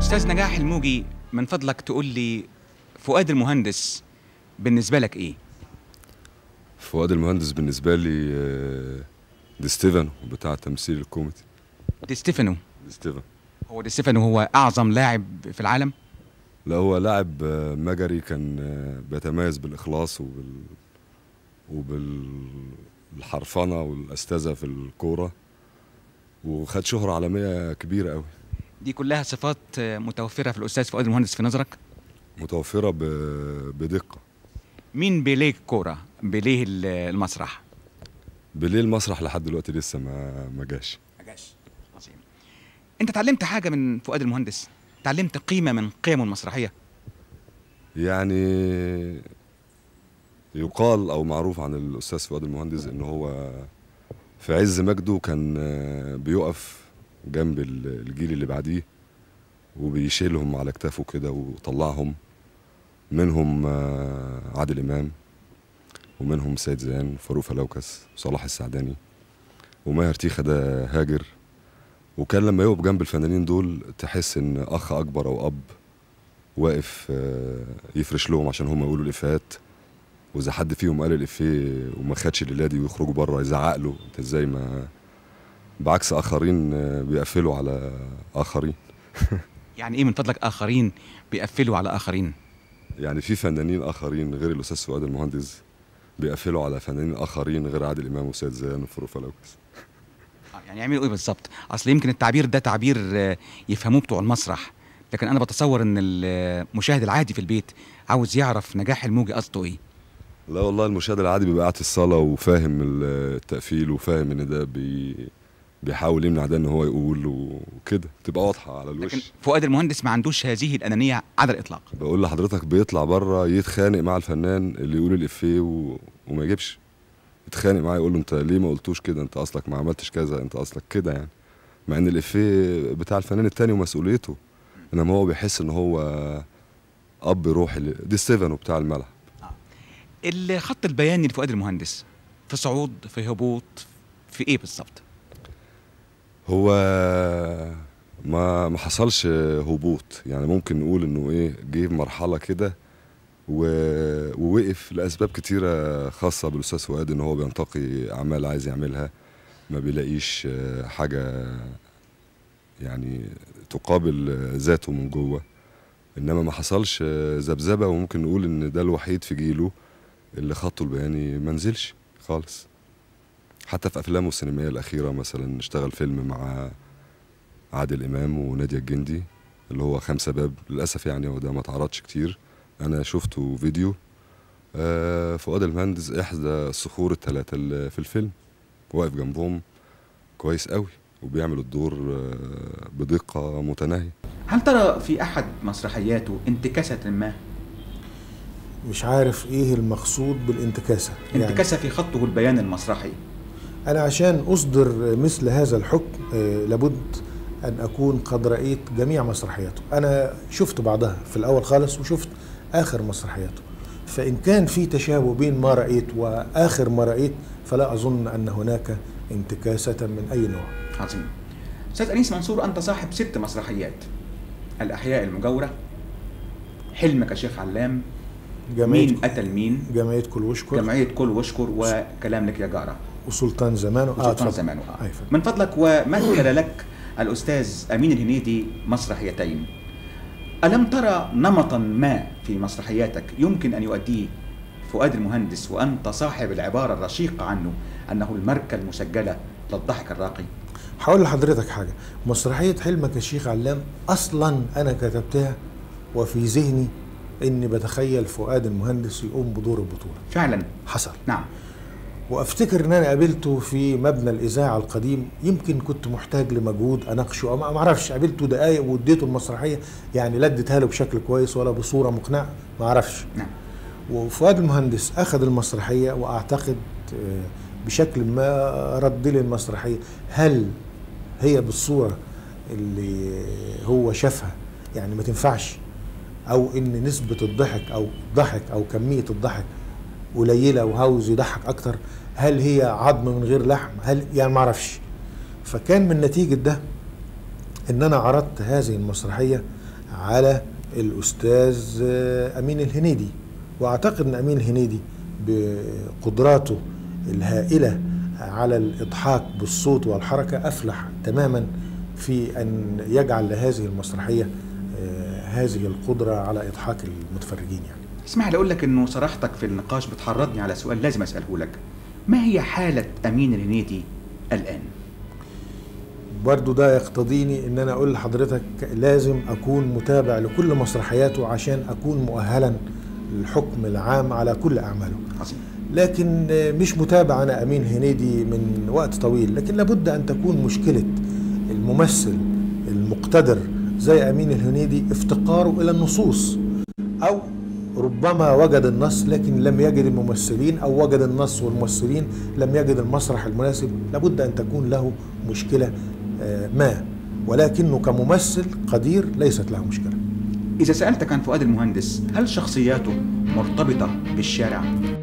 استاذ نجاح الموجي من فضلك تقول لي فؤاد المهندس بالنسبه لك ايه فؤاد المهندس بالنسبة لي آه، دي ستيفانو بتاع التمثيل الكوميدي دي ستيفانو دي ستيفانو هو دي ستيفانو هو اعظم لاعب في العالم لا هو لاعب آه، مجري كان آه، بيتميز بالإخلاص وبال وبالحرفنة والاستاذة في الكورة وخد شهرة عالمية كبيرة قوي دي كلها صفات آه، متوفره في الاستاذ فؤاد المهندس في نظرك متوفرة ب... بدقة مين بيليه الكوره بيليه ال- المسرح بالليل المسرح لحد دلوقتي لسه ما ما جاش ما جاش عظيم انت اتعلمت حاجه من فؤاد المهندس اتعلمت قيمه من قيمه المسرحيه يعني يقال او معروف عن الاستاذ فؤاد المهندس ان هو في عز مجده كان آه، بيقف جنب ال- الجيل اللي بعديه وبيشيلهم على كتافه كده وطلعهم منهم آه، عادل امام ومنهم سيد زيان فاروق فلوكس وصلاح السعداني وماهر تيخة ده هاجر وكان لما يقف جنب الفنانين دول تحس ان اخ اكبر او اب واقف آه، يفرش لهم عشان هم يقولوا الافيهات واذا حد فيهم قال الافيه وما خدش الليله دي ويخرجوا بره يزعق له انت ازاي ما بعكس اخرين آه، بيقفلوا على اخرين يعني ايه من فضلك اخرين بيقفلوا على اخرين يعني في فنانين اخرين غير الاستاذ فؤاد المهندس بيقفلوا على فنانين اخرين غير عادل امام وسيد زيان وفاروق فلوكس آه، يعني يعملوا ايه بالظبط اصل يمكن التعبير ده تعبير آه، يفهموه بتوع المسرح لكن انا بتصور ان المشاهد العادي في البيت عاوز يعرف نجاح الموجي قصده ايه لا والله المشاهد العادي بيبقى قاعد في الصاله وفاهم التقفيل وفاهم ان ده بي بيحاول يمنع ده ان هو يقول وكده تبقى واضحه على لكن الوش فؤاد المهندس ما عندوش هذه الانانيه على الاطلاق بقول لحضرتك بيطلع بره يتخانق مع الفنان اللي يقول الافيه و... وما يجيبش يتخانق معاه يقول له انت ليه ما قلتوش كده انت اصلك ما عملتش كذا انت اصلك كده يعني مع ان الافيه بتاع الفنان التاني ومسؤوليته انما هو بيحس ان هو اب روحي ل- دي ستيفانو بتاع الملعب الخط البياني لفؤاد المهندس في صعود في هبوط في ايه بالظبط هو ما ما حصلش هبوط يعني ممكن نقول انه ايه جه في مرحله كده و... ووقف لاسباب كتيره خاصه بالاستاذ فؤاد ان هو بينتقي اعمال عايز يعملها ما بيلاقيش آه، حاجه يعني تقابل آه، ذاته من جوه انما ما حصلش آه، ذبذبه وممكن نقول ان ده الوحيد في جيله اللي خطه البياني ما نزلش خالص حتى في افلامه السينمائيه الاخيره مثلا اشتغل فيلم مع عادل امام وناديه الجندي اللي هو خمسة باب للاسف يعني هو ده ما اتعرضش كتير انا شفته فيديو آه، فؤاد المهندس احدى الصخور الثلاثه اللي في الفيلم واقف جنبهم كويس قوي وبيعمل الدور آه، بدقه متناهيه هل ترى في احد مسرحياته انتكاسه ما مش عارف ايه المقصود بالانتكاسه انتكاسه في خطه البيان المسرحي انا عشان اصدر مثل هذا الحكم آه، لابد ان اكون قد رايت جميع مسرحياته انا شفت بعضها في الاول خالص وشفت اخر مسرحياته فان كان في تشابه بين ما رايت واخر ما رايت فلا اظن ان هناك انتكاسه من اي نوع عظيم استاذ انيس منصور انت صاحب ست مسرحيات الاحياء المجاوره حلمك يا شيخ علام جمعيه مين قتل مين جمعيه كل وشكر جمعيه كل واشكر وكلام لك يا جاره وسلطان زمانه وسلطان اتفضل. زمانه آه. أي فندم. من فضلك ومثل لك الاستاذ امين الهنيدي مسرحيتين الم ترى نمطا ما في مسرحياتك يمكن ان يؤديه فؤاد المهندس وانت صاحب العباره الرشيقه عنه انه الماركه المسجله للضحك الراقي هقول لحضرتك حاجه مسرحيه حلمك يا شيخ علام اصلا انا كتبتها وفي ذهني اني بتخيل فؤاد المهندس يقوم بدور البطوله فعلا حصل نعم وافتكر ان انا قابلته في مبنى الاذاعه القديم يمكن كنت محتاج لمجهود اناقشه او ما ما اعرفش قابلته دقايق واديته المسرحيه يعني لا اديتها له بشكل كويس ولا بصوره مقنعه ما اعرفش نعم وفؤاد المهندس اخذ المسرحيه واعتقد آه، بشكل ما رد لي المسرحيه هل هي بالصوره اللي هو شافها يعني ما تنفعش او ان نسبه الضحك او ضحك او كميه الضحك قليله وعاوز يضحك اكتر هل هي عظم من غير لحم هل يعني ما اعرفش فكان من نتيجه ده ان انا عرضت هذه المسرحيه على الأستاذ آه، أمين الهنيدي وأعتقد أن أمين الهنيدي بقدراته الهائلة على الإضحاك بالصوت والحركة أفلح تماما في أن يجعل لهذه المسرحية آه، هذه القدرة على إضحاك المتفرجين يعني اسمح لي اقول لك انه صراحتك في النقاش بتحرضني على سؤال لازم اساله لك ما هي حاله امين الهنيدي الان برضو ده يقتضيني ان انا اقول لحضرتك لازم اكون متابع لكل مسرحياته عشان اكون مؤهلا للحكم العام على كل اعماله عظيم لكن مش متابع انا امين هنيدي من وقت طويل لكن لابد ان تكون مشكله الممثل المقتدر زي امين الهنيدي افتقاره الى النصوص او ربما وجد النص لكن لم يجد الممثلين او وجد النص والممثلين لم يجد المسرح المناسب لابد ان تكون له مشكله آه، ما ولكنه كممثل قدير ليست له مشكله اذا سالتك عن فؤاد المهندس هل شخصياته مرتبطه بالشارع